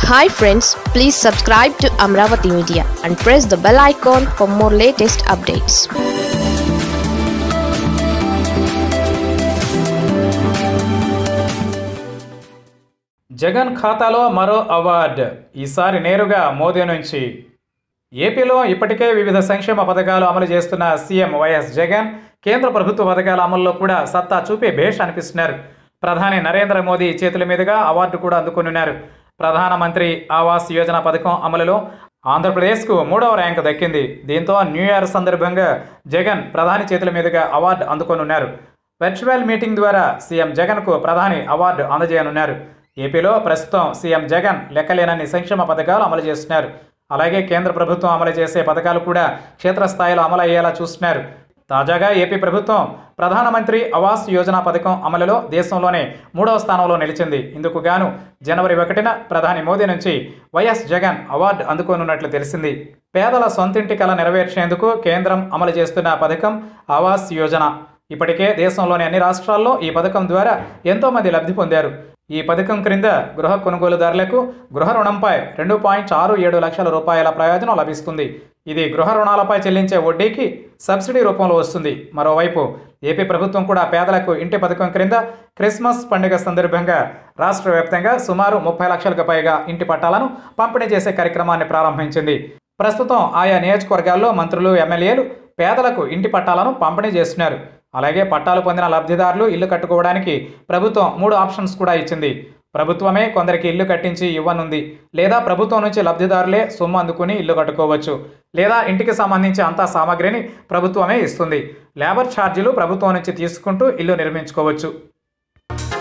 hi friends please subscribe to Amaravati media and press the bell icon for more latest updates Jagan ఖాతాలో మరో award ఈసారి నేరుగా మోదీ నుంచి ఏపీలో ఇప్పటికే వివిధ సంక్షేమ పథకాలు అమలు చేస్తున్న సీఎం వైఎస్ జగన్ కేంద్ర ప్రభుత్వ పథకాల అమల్లో కూడా సత్తా చూపే భేష్ అనిపిస్తున్నారు ప్రధాని నరేంద్ర మోదీ చేతుల మీదుగా అవార్డు కూడా అందుకున్నారు ప్రధానమంత్రి ఆవాస్ యోజన పథకం అమలులో ఆంధ్రప్రదేశ్కు మూడవ ర్యాంకు దక్కింది దీంతో న్యూ ఇయర్ సందర్భంగా జగన్ ప్రధాని చేతుల మీదుగా అవార్డు అందుకోనున్నారు వర్చువల్ మీటింగ్ ద్వారా సీఎం జగన్కు ప్రధాని అవార్డు అందజేయనున్నారు ఏపీలో ప్రస్తుతం సీఎం జగన్ లెక్కలేనన్ని సంక్షేమ పథకాలు అమలు చేస్తున్నారు అలాగే కేంద్ర ప్రభుత్వం అమలు చేసే పథకాలు కూడా క్షేత్రస్థాయిలో అమలు అయ్యేలా చూస్తున్నారు తాజాగా ఏపీ ప్రభుత్వం ప్రధానమంత్రి ఆవాస్ యోజన పథకం అమలులో దేశంలోనే మూడవ స్థానంలో నిలిచింది ఇందుకు గాను జనవరి ఒకటిన ప్రధాని మోదీ నుంచి వైఎస్ జగన్ అవార్డు అందుకోనున్నట్లు తెలిసింది పేదల సొంతింటి కల నెరవేర్చేందుకు కేంద్రం అమలు చేస్తున్న పథకం ఆవాస్ యోజన ఇప్పటికే దేశంలోని అన్ని రాష్ట్రాల్లో ఈ పథకం ద్వారా ఎంతోమంది లబ్ధి పొందారు ఈ పథకం క్రింద గృహ కొనుగోలుదారులకు గృహ రుణంపై రెండు పాయింట్ ఆరు ఏడు లక్షల రూపాయల ప్రయోజనం లభిస్తుంది ఇది గృహ రుణాలపై చెల్లించే వడ్డీకి సబ్సిడీ రూపంలో వస్తుంది మరోవైపు ఏపీ ప్రభుత్వం కూడా పేదలకు ఇంటి పథకం క్రింద క్రిస్మస్ పండుగ సందర్భంగా రాష్ట్ర వ్యాప్తంగా సుమారు ముప్పై లక్షలకు పైగా ఇంటి పట్టాలను పంపిణీ చేసే కార్యక్రమాన్ని ప్రారంభించింది ప్రస్తుతం ఆయా నియోజకవర్గాల్లో మంత్రులు ఎమ్మెల్యేలు పేదలకు ఇంటి పట్టాలను పంపిణీ చేస్తున్నారు అలాగే పట్టాలు పొందిన లబ్ధిదారులు ఇల్లు కట్టుకోవడానికి ప్రభుత్వం మూడు ఆప్షన్స్ కూడా ఇచ్చింది ప్రభుత్వమే కొందరికి ఇల్లు కట్టించి ఇవ్వనుంది లేదా ప్రభుత్వం నుంచి లబ్ధిదారులే సొమ్ము అందుకుని ఇల్లు కట్టుకోవచ్చు లేదా ఇంటికి సంబంధించి అంతా సామాగ్రిని ప్రభుత్వమే ఇస్తుంది లేబర్ ఛార్జీలు ప్రభుత్వం నుంచి తీసుకుంటూ ఇల్లు నిర్మించుకోవచ్చు